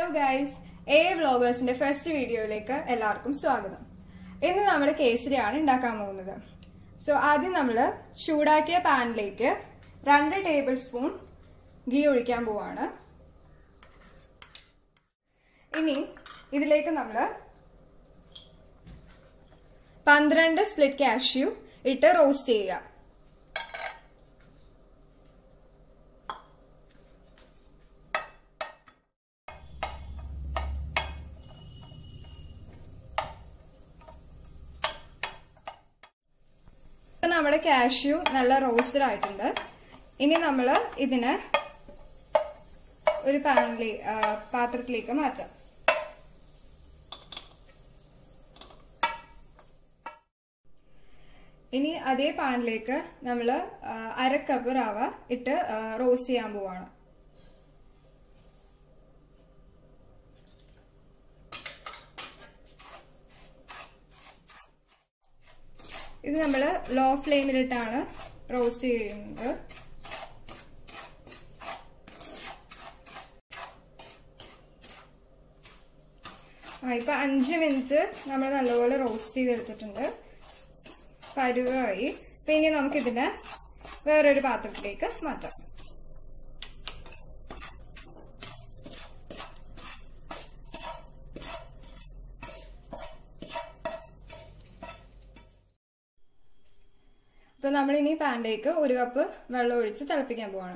guys A വ്ളോഗേഴ്സിന്റെ first വീഡിയോയിലേക്ക് എല്ലാവർക്കും സ്വാഗതം ഇന്ന് നമ്മൾ കേസരിയാണ് ഉണ്ടാക്കാൻ പോകുന്നത് സോ ആദ്യം നമ്മൾ ചൂടാക്കിയ പാനിലേക്ക് രണ്ട് ടേബിൾ സ്പൂൺ ഗീ ഒഴിക്കാൻ പോവാണ് ഇനി ഇതിലേക്ക് നമ്മൾ പന്ത്രണ്ട് സ്പ്ലിറ്റ് കാഷ്യൂ ഇട്ട് റോസ്റ്റ് ചെയ്യുക ഇപ്പൊ നമ്മുടെ കാഷ്യൂ നല്ല റോസ്റ്റഡ് ആയിട്ടുണ്ട് ഇനി നമ്മൾ ഇതിന് ഒരു പാനിലേ പാത്രത്തിലേക്ക് മാറ്റാം ഇനി അതേ പാനിലേക്ക് നമ്മൾ അര കപ്പ് റവ ഇട്ട് റോസ്റ്റ് ചെയ്യാൻ പോവാണ് ഇത് നമ്മൾ ലോ ഫ്ലെയിമിലിട്ടാണ് റോസ്റ്റ് ചെയ്യുന്നത് ആ ഇപ്പൊ അഞ്ച് മിനിറ്റ് നമ്മൾ നല്ലപോലെ റോസ്റ്റ് ചെയ്തെടുത്തിട്ടുണ്ട് പരുവായി അപ്പൊ ഇനി നമുക്കിതിനെ വേറൊരു പാത്രത്തിലേക്ക് മാറ്റാം അപ്പൊ നമ്മൾ ഇനി പാനിലേക്ക് ഒരു കപ്പ് വെള്ളം ഒഴിച്ച് തിളപ്പിക്കാൻ പോവാണ്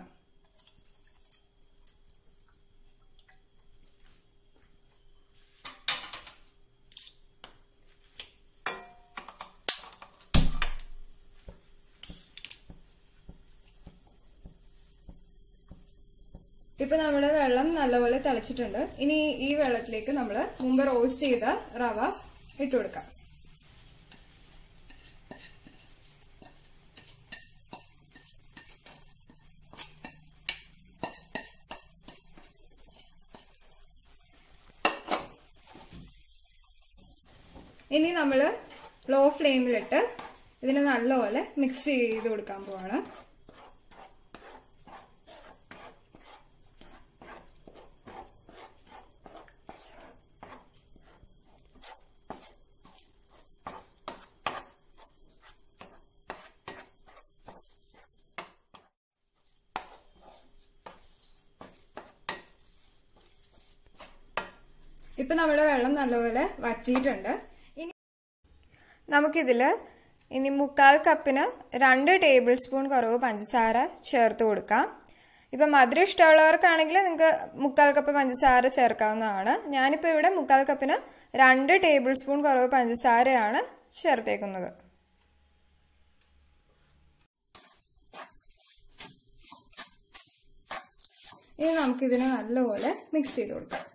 ഇപ്പൊ നമ്മുടെ വെള്ളം നല്ലപോലെ തിളച്ചിട്ടുണ്ട് ഇനി ഈ വെള്ളത്തിലേക്ക് നമ്മൾ മുമ്പ് റോസ്റ്റ് ചെയ്ത റവ ഇട്ട് കൊടുക്കാം ഇനി നമ്മൾ ലോ ഫ്ലെയിമിലിട്ട് ഇതിനെ നല്ലപോലെ മിക്സ് ചെയ്ത് കൊടുക്കാൻ പോവാണ് ഇപ്പൊ നമ്മുടെ വെള്ളം നല്ലപോലെ വറ്റിയിട്ടുണ്ട് ഇനി നമുക്കിതില് ഇനി മുക്കാൽ കപ്പിന് രണ്ട് ടേബിൾ സ്പൂൺ കുറവ് പഞ്ചസാര ചേർത്ത് കൊടുക്കാം ഇപ്പം മധുരം ഇഷ്ടമുള്ളവർക്കാണെങ്കിൽ നിങ്ങൾക്ക് മുക്കാൽ കപ്പ് പഞ്ചസാര ചേർക്കാവുന്നതാണ് ഞാനിപ്പോൾ ഇവിടെ മുക്കാൽ കപ്പിന് രണ്ട് ടേബിൾ സ്പൂൺ കുറവ് പഞ്ചസാരയാണ് ചേർത്തേക്കുന്നത് ഇനി നമുക്കിതിനെ നല്ലപോലെ മിക്സ് ചെയ്ത് കൊടുക്കാം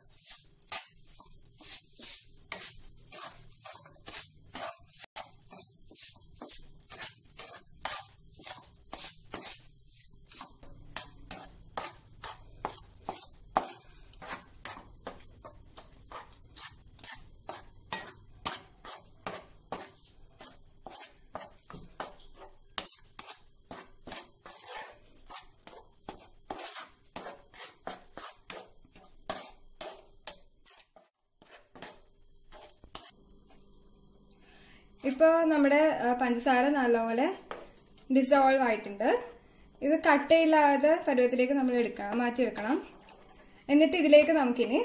ഇപ്പോൾ നമ്മുടെ പഞ്ചസാര നല്ലപോലെ ഡിസോൾവ് ആയിട്ടുണ്ട് ഇത് കട്ടയില്ലാതെ പരുവത്തിലേക്ക് നമ്മൾ എടുക്കണം മാറ്റിയെടുക്കണം എന്നിട്ട് ഇതിലേക്ക് നമുക്കിനി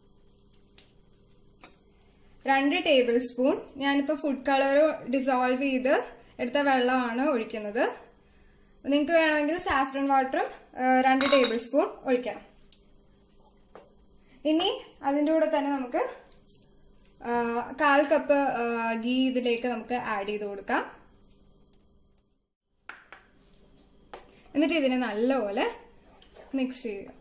രണ്ട് ടേബിൾ സ്പൂൺ ഞാനിപ്പോൾ ഫുഡ് കളർ ഡിസോൾവ് ചെയ്ത് എടുത്ത വെള്ളമാണ് ഒഴിക്കുന്നത് നിങ്ങൾക്ക് വേണമെങ്കിൽ സാഫ്രൺ വാട്ടറും രണ്ട് ടേബിൾ സ്പൂൺ ഒഴിക്കാം ഇനി അതിൻ്റെ കൂടെ തന്നെ നമുക്ക് കാൽ കപ്പ് ഗീ ഇതിലേക്ക് നമുക്ക് ആഡ് ചെയ്ത് കൊടുക്കാം എന്നിട്ട് ഇതിനെ നല്ലപോലെ മിക്സ് ചെയ്യുക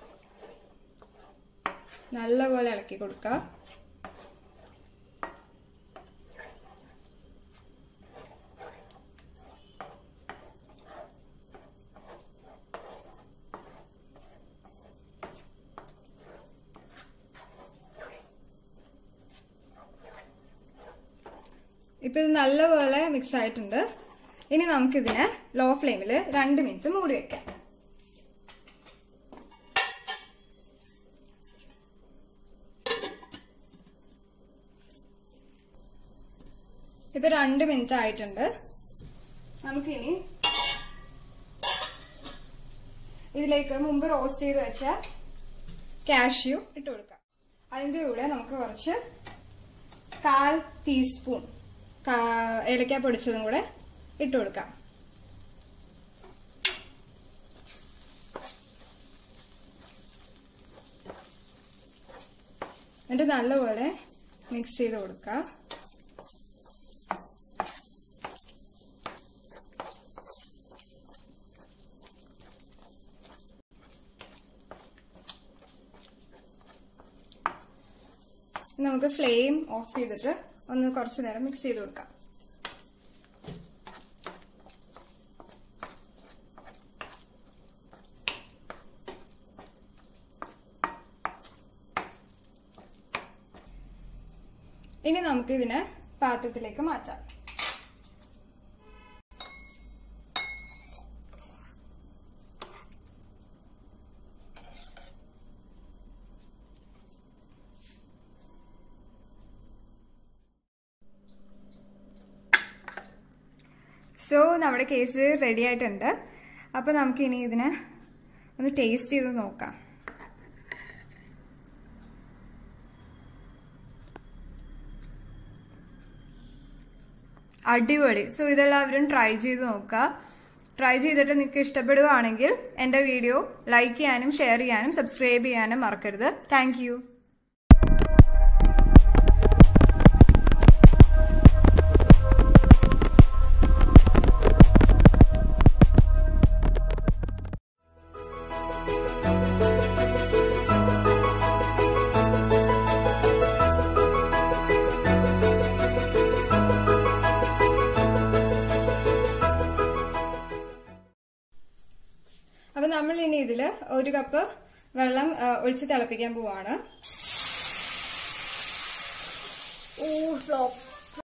നല്ലപോലെ ഇളക്കി കൊടുക്കുക ഇപ്പൊ ഇത് നല്ലപോലെ മിക്സ് ആയിട്ടുണ്ട് ഇനി നമുക്കിതിനെ ലോ ഫ്ലെയിമിൽ രണ്ട് മിനിറ്റ് മൂടി വെക്കാം ഇപ്പൊ രണ്ട് മിനിറ്റ് ആയിട്ടുണ്ട് നമുക്കിനി ഇതിലേക്ക് മുമ്പ് റോസ്റ്റ് ചെയ്ത് വെച്ച കാഷ്യൂ ഇട്ട് കൊടുക്കാം അതിന്റെ കൂടെ നമുക്ക് കുറച്ച് കാൽ ടീസ്പൂൺ ഏലക്ക പൊടിച്ചതും കൂടെ ഇട്ട് കൊടുക്കാം എന്നിട്ട് നല്ലപോലെ മിക്സ് ചെയ്ത് കൊടുക്കാം നമുക്ക് ഫ്ലെയിം ഓഫ് ചെയ്തിട്ട് ഒന്ന് കുറച്ചു നേരം മിക്സ് ചെയ്ത് കൊടുക്കാം ഇനി നമുക്ക് ഇതിനെ പാത്രത്തിലേക്ക് മാറ്റാം സോ നമ്മുടെ കേസ് റെഡി ആയിട്ടുണ്ട് അപ്പോൾ നമുക്ക് ഇനി ഇതിനെ ഒന്ന് ടേസ്റ്റ് ചെയ്ത് നോക്കാം അടിപൊളി സോ ഇതെല്ലാവരും ട്രൈ ചെയ്ത് നോക്കുക ട്രൈ ചെയ്തിട്ട് നിങ്ങൾക്ക് ഇഷ്ടപ്പെടുകയാണെങ്കിൽ എൻ്റെ വീഡിയോ ലൈക്ക് ചെയ്യാനും ഷെയർ ചെയ്യാനും സബ്സ്ക്രൈബ് ചെയ്യാനും മറക്കരുത് താങ്ക് അപ്പൊ നമ്മൾ ഇനി ഇതില് ഒരു കപ്പ് വെള്ളം ഒഴിച്ച് തിളപ്പിക്കാൻ പോവാണ് ഓ ഫ്ലോപ്പ്